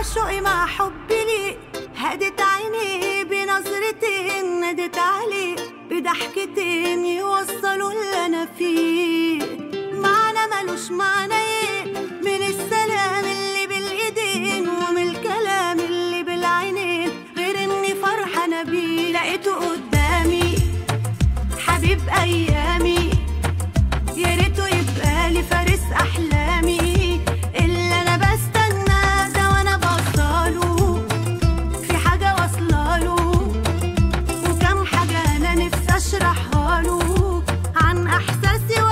شوقي مع حبي ليك هدت عيني بنظرتين نادت عليه بضحكتين يوصلوا اللي انا فيه معنى ملوش معنى ايه من السلام اللي بالايدين ومن الكلام اللي بالعينين غير اني فرحانه بيه لقيته قدامي حبيب ايامي يا ريته يبقى لي فارس احلامي اللي انا بستنى ده وانا بصاله في حاجه واصلاله وكم حاجه انا نفسي اشرحها له عن احساسي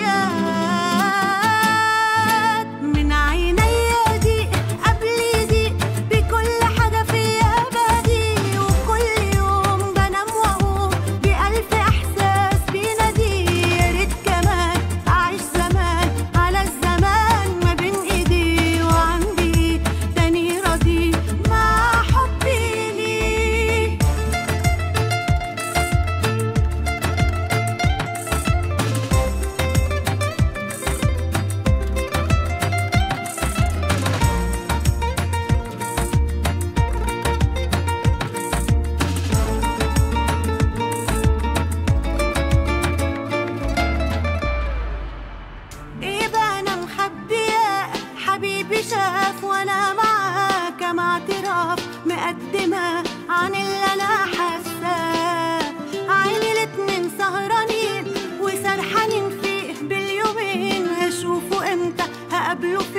وياك من عينيا دي قبل دي بكل حاجه فيا بدي وكل يوم بنام واقوم بألف احساس بينادي يا ريت كمان اعيش زمان على الزمان ما بين ايدي وعندي تاني راضي مع حبي ليك ايه بقى انا مخبيه حبيبي شاف وانا معاه كم اعتراف مقدمه عن اللي انا حاساه عيني الاتنين سهرانين وسرحانين فيه باليومين هشوفه امتى هقابله